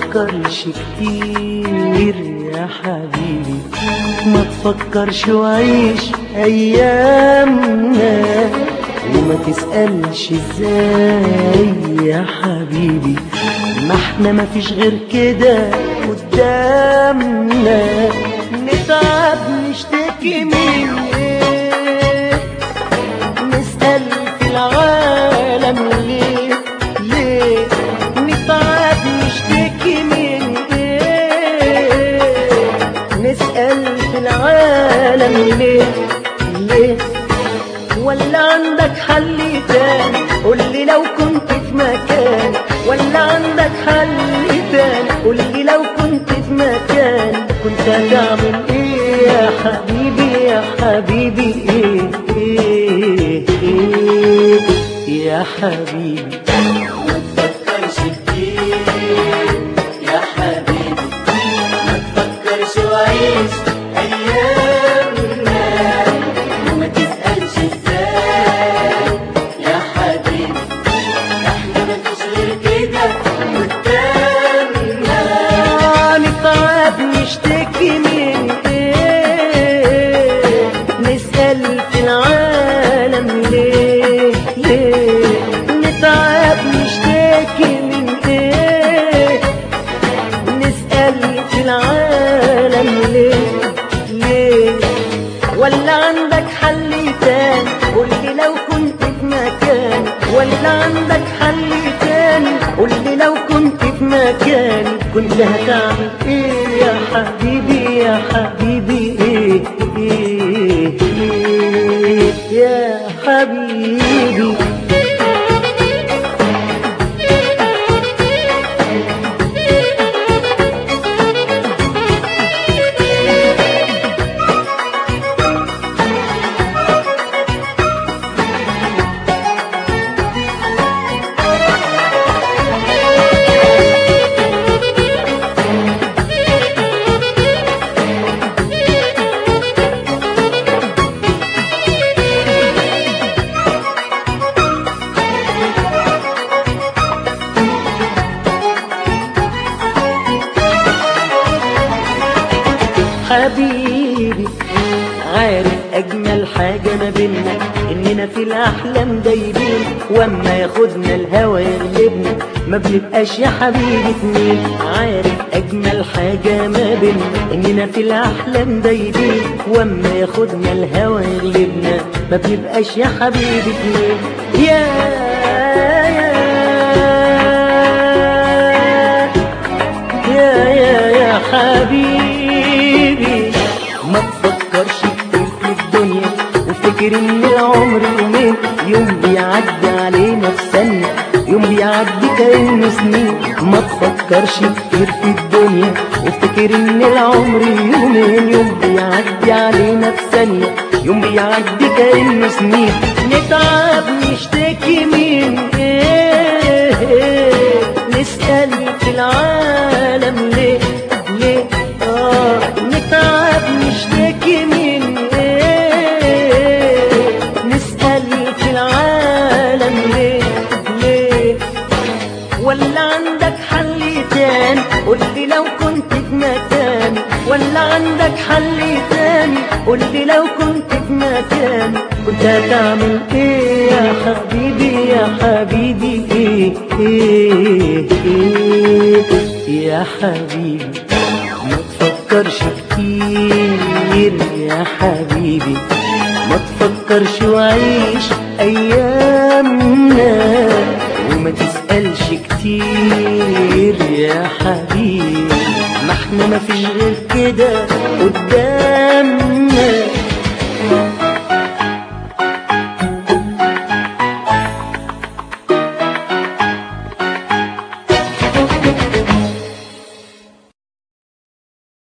تفكرش كتير يا حبيبي ما تفكرش وعيش ايامنا وما تسألش ازاي يا حبيبي ما احنا ما فيش غير كده قدامنا نتعب نشتكي من ايه نسأل في العالم ليه ليه نتعب نشتكي من ايه نسأل في العالم ليه ليه ولا عندك حل تاني قول لي لو كنت في مكان ولا عندك حل تاني قول لي لو كنت في مكان كنت هتعمل ايه يا حبيبي يا حبيبي ايه ايه ايه يا حبيبي ما تفكرش كتير يا حبيبي ما تفكرش وعيش أيامنا وما تسألش ازاي يا حبيبي احنا مفيش غير كده قدامنا نتعب نشتكي من ايه نسأل في العالم ليه ليه نتعب نشتكي من ايه نسأل في العالم ليه ليه ولا عندك حل تاني قول لي لو كنت في مكان ولا عندك حل تاني قول لي لو كنت في مكاني كنت هتعمل ايه يا حبيبي يا حبيبي ايه ايه, إيه يا حبيبي حبيبي عارف اجمل حاجة ما بينا اننا في الاحلام دايبين واما ياخدنا الهوى يغلبنا ما بنبقاش يا حبيبي اتنين عارف اجمل حاجة ما بينا اننا في الاحلام دايبين واما ياخدنا الهوى يغلبنا ما بنبقاش يا حبيبي اتنين يا يا يا يا يا حبيبي ما تفكرش كتير في الدنيا وافتكر ان العمر يومين يوم بيعدي علينا في ثانية يوم بيعدي كأنه سنين ما تفكرش كتير في الدنيا وافتكر ان العمر يومين يوم بيعدي علينا في ثانية يوم بيعدي كأنه سنين نتعب نشتكي من ايه نسأل في العالم ليه ليه آه نتعب نشتكي من ايه نسأل في العالم ليه ليه ولا عندك حل تاني قول لي لو كنت في مكاني ولا عندك حل تاني قول لي لو كنت في مكاني كنت هتعمل ايه يا حبيبي يا حبيبي ايه ايه ايه يا حبيبي ما تفكرش كتير يا حبيبي ما تفكرش وعيش ايامنا وما تسألش كتير يا حبيبي ما احنا ما فيش غير كده قدام